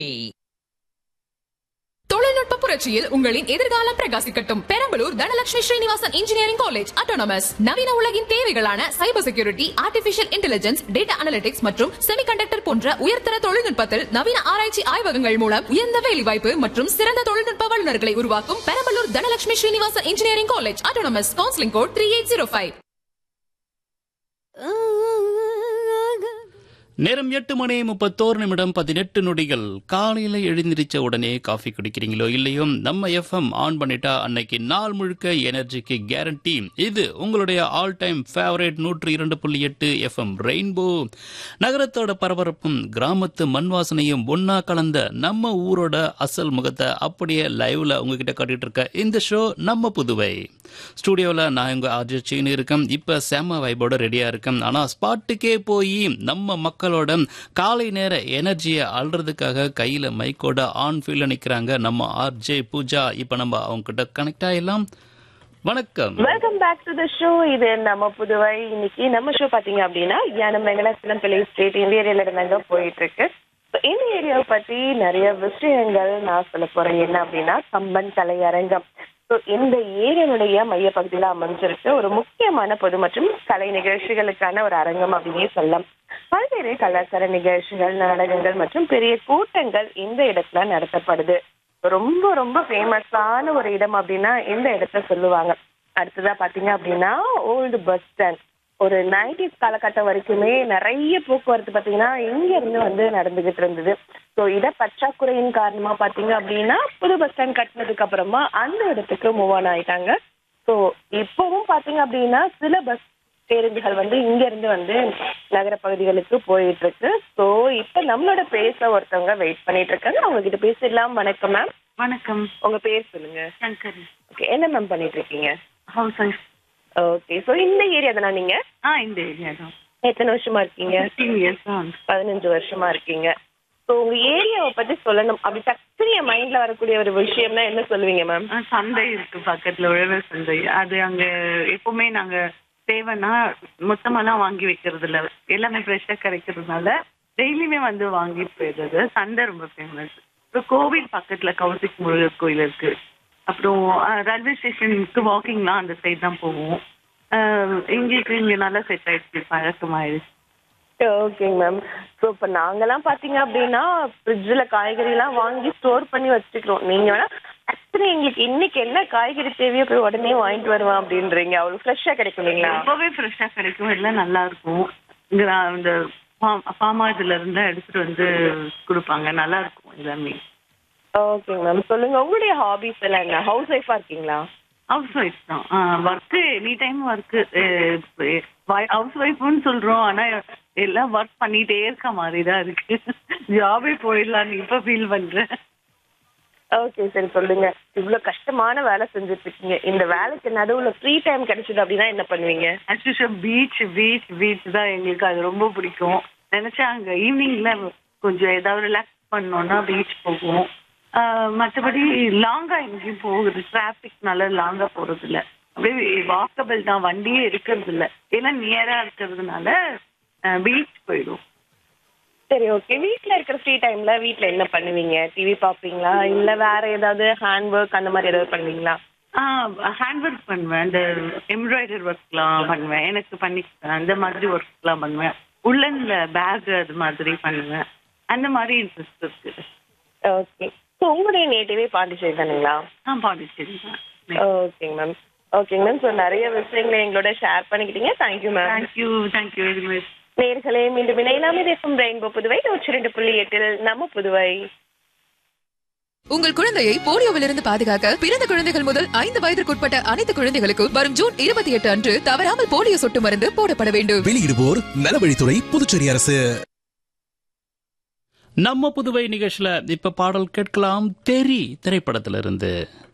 தொழில்நுட்ப புரட்சியில் உங்களின் எதிர்காலம் பிரகாசிக்கட்டும் Perambalur Dhanalakshmi Srinivasan engineering college autonomous நவீன உலகின் தேவைகளான cyber security artificial intelligence data analytics மற்றும் செமிகண்டக்டர் போன்ற உயர்தர தொழில்நுட்பத்தில் நவீன ஆராய்ச்சி ஆய்வகங்கள் மூலம் உயர்ந்த வேலைவாய்ப்பு மற்றும் சிறந்த தொழில்நுட்ப வல்லுநர்களை உருவாக்கும் Perambalur Dhanalakshmi Srinivasan engineering college autonomous counselling code three eight zero five நேரம் எட்டு மணி முப்பத்தோரு நிமிடம் பதினெட்டு நொடிகள் காலையில எழுந்திரிச்ச உடனே காஃபி குடிக்கிறீங்களோ இல்லையோ நம்ம எஃப்எம் ஆன் பண்ணிட்டா அன்னைக்கு நாள் முழுக்க எனர்ஜிக்கு கேரண்டி இது உங்களுடைய ஆல் டைம் ஃபேவரேட் நூற்றி இரண்டு புள்ளி எட்டு எஃப்எம் ரெயின்போ நகரத்தோட பரபரப்பும் கிராமத்து மண் வாசனையும் ஒன்னா கலந்த நம்ம ஊரோட அசல் முகத்தை அப்படியே லைவ்ல உங்ககிட்ட காட்டிட்டு இருக்க இந்த ஷோ நம்ம புதுவை ஸ்டூடியோவில் நான் உங்க ஆர்ஜர் சீனு இருக்கேன் இப்போ செம வைபோட ரெடியா இருக்கேன் ஆனா ஸ்பாட்டுக்கே போய் நம்ம மக்களோட காலை நேர எனர்ஜியை அல்றதுக்காக கையில மைக்கோட ஆன் ஃபீல்ல நிக்கிறாங்க நம்ம ஆர்ஜே பூஜா இப்போ நம்ம அவங்க கிட்ட கனெக்ட் ஆயிடலாம் வணக்கம் welcome back to the show இது நம்ம புதுவை இன்னைக்கு நம்ம ஷோ பாத்தீங்க அப்படின்னா யானம் வெங்கடாச்சலம் பிள்ளை ஸ்ட்ரீட் இந்த ஏரியால இருந்தாங்க போயிட்டு இருக்கு So, இந்த ஏரியாவை பத்தி நிறைய விஷயங்கள் நான் சொல்ல போறேன் என்ன அப்படின்னா கம்பன் கலையரங்கம் ஸோ இந்த ஏரியாவுடைய மையப்பகுதியில் அமைஞ்சிருக்கு ஒரு முக்கியமான பொது மற்றும் கலை நிகழ்ச்சிகளுக்கான ஒரு அரங்கம் அப்படின்னே சொல்லலாம் பல்வேறு கலாச்சார நிகழ்ச்சிகள் நாடகங்கள் மற்றும் பெரிய கூட்டங்கள் இந்த இடத்துல நடத்தப்படுது ரொம்ப ரொம்ப ஃபேமஸான ஒரு இடம் அப்படின்னா இந்த இடத்த சொல்லுவாங்க அடுத்ததா பாத்தீங்க அப்படின்னா ஓல்டு பஸ் ஸ்டாண்ட் ஒரு நைன்டிஸ் காலகட்டம் வரைக்குமே நிறைய போக்குவரத்து பாத்தீங்கன்னா இங்க இருந்து வந்து நடந்துகிட்டு இருந்தது ஸோ இட பற்றாக்குறையின் காரணமா பாத்தீங்க அப்படின்னா புது பஸ் ஸ்டாண்ட் கட்டினதுக்கு அப்புறமா அந்த இடத்துக்கு மூவ் ஆன் ஆயிட்டாங்க ஸோ இப்பவும் பாத்தீங்க அப்படின்னா சில பஸ் பேருந்துகள் வந்து இங்க இருந்து வந்து நகர பகுதிகளுக்கு போயிட்டு இருக்கு ஸோ இப்ப நம்மளோட பேச ஒருத்தவங்க வெயிட் பண்ணிட்டு இருக்காங்க அவங்க கிட்ட பேசிடலாம் வணக்கம் மேம் வணக்கம் உங்க பேர் சொல்லுங்க சங்கர் ஓகே என்ன மேம் பண்ணிட்டு இருக்கீங்க ஹவுஸ் ஒய்ஃப் ஓகே ஸோ இந்த ஏரியா தானே நீங்க ஆ இந்த ஏரியா தான் எத்தனை வருஷமா இருக்கீங்க ஃபிஃப்டீன் இயர்ஸ் தான் பதினஞ்சு வருஷமா இருக்கீங்க ஸோ உங்க ஏரியாவை பத்தி சொல்லணும் அப்படி டக்குனு என் மைண்ட்ல வரக்கூடிய ஒரு விஷயம்னா என்ன சொல்லுவீங்க மேம் ஆ, சந்தை இருக்கு பக்கத்துல உழவர் சந்தை அது அங்க எப்பவுமே நாங்க தேவைன்னா மொத்தமாலாம் வாங்கி வைக்கிறது இல்ல எல்லாமே ஃப்ரெஷ்ஷா கிடைக்கிறதுனால டெய்லியுமே வந்து வாங்கிட்டு போயிடுறது சந்தை ரொம்ப ஃபேமஸ் இப்போ கோவில் பக்கத்துல கௌசிக் முருகர் கோயில் இருக்கு அப்புறம் ரயில்வே ஸ்டேஷனுக்கு வாக்கிங்லாம் அந்த சைடு தான் போவோம் ஆ, எங்களுக்கு இங்க நல்லா செட் ஆயிடுச்சு பழக்கமாயிடுச்சு ஓகேங்க மேம் ஸோ இப்போ நாங்கெல்லாம் பார்த்தீங்க அப்படின்னா ஃப்ரிட்ஜில் காய்கறிலாம் வாங்கி ஸ்டோர் பண்ணி வச்சுக்கிறோம் நீங்கள் வேணா ஆக்சுவலி எங்களுக்கு இன்னைக்கு என்ன காய்கறி தேவையோ போய் உடனே வாங்கிட்டு வருவேன் அப்படின்றீங்க அவ்வளோ ஃப்ரெஷ்ஷாக கிடைக்கும் இல்லைங்களா ரொம்பவே ஃப்ரெஷ்ஷா கிடைக்கும் எல்லாம் நல்லா இருக்கும் இங்க நான் இந்த ஃபார்மா இதுல இருந்து எடுத்துட்டு வந்து கொடுப்பாங்க நல்லா இருக்கும் எல்லாமே ஓகேங்க மேம் சொல்லுங்க உங்களுடைய ஹாபிஸ் எல்லாம் என்ன ஹவுஸ் ஒய்ஃபாக இருக்கீங்களா ஹவுஸ் ஒய்ஃப் தான் work any time work house ஒய்ஃப்னு சொல்றோம் ஆனா எல்லாம் ஒர்க் பண்ணிட்டே இருக்க மாதிரி தான் இருக்கு ஜாபே போயிடலான்னு இப்ப ஃபீல் பண்றேன் ஓகே சரி சொல்லுங்க இவ்வளோ கஷ்டமான வேலை செஞ்சுட்டு இருக்கீங்க இந்த வேலைக்கு நடுவில் ஃப்ரீ டைம் கிடைச்சது அப்படின்னா என்ன பண்ணுவீங்க அஸ்யூஷுவல் பீச் பீச் பீச் தான் எங்களுக்கு அது ரொம்ப பிடிக்கும் நினைச்சா அங்க ஈவினிங்ல கொஞ்சம் ஏதாவது ரிலாக்ஸ் பண்ணோம்னா பீச் போவோம் ஆஹ் மற்றபடி லாங்கா எங்கேயும் போகுது டிராபிக்னால லாங்கா போறது இல்ல அப்படியே வாக்கபிள் தான் வண்டியே இருக்கிறது இல்ல எல்லாம் நியரா இருக்கிறதுனால பீச் போயிடும் சரி ஓகே வீட்டில் இருக்கிற ஃப்ரீ டைம்ல வீட்டில் என்ன பண்ணுவீங்க டிவி பார்ப்பீங்களா இல்லை வேற ஏதாவது ஹேண்ட் ஒர்க் அந்த மாதிரி ஏதாவது பண்ணுவீங்களா ஹேண்ட் ஒர்க் பண்ணுவேன் இந்த எம்ப்ராய்டரி ஒர்க்லாம் பண்ணுவேன் எனக்கு பண்ணி அந்த மாதிரி ஒர்க்லாம் பண்ணுவேன் உள்ளன்ல பேக் அது மாதிரி பண்ணுவேன் அந்த மாதிரி இன்ட்ரெஸ்ட் இருக்கு ஓகே ஸோ உங்களுடைய நேட்டிவே பாண்டிச்சேரி தானுங்களா ஆ பாண்டிச்சேரி தான் ஓகேங்க மேம் ஓகேங்க மேம் ஸோ நிறைய விஷயங்களை எங்களோட ஷேர் பண்ணிக்கிட்டீங்க thank you ma'am thank you thank you very much நேர்களே மீண்டும் இணையலாமே தேசம் ரெயின்போ புதுவை நூற்றி ரெண்டு புள்ளி எட்டில் நம்ம புதுவை உங்கள் குழந்தையை போலியோவிலிருந்து பாதுகாக்க பிறந்த குழந்தைகள் முதல் ஐந்து வயதிற்குட்பட்ட அனைத்து குழந்தைகளுக்கும் வரும் ஜூன் இருபத்தி எட்டு அன்று தவறாமல் போலியோ சொட்டு மருந்து போடப்பட வேண்டும் வெளியிடுவோர் நலவழித்துறை புதுச்சேரி அரசு நம்ம புதுவை நிகழ்ச்சியில இப்ப பாடல் கேட்கலாம் தெரி திரைப்படத்திலிருந்து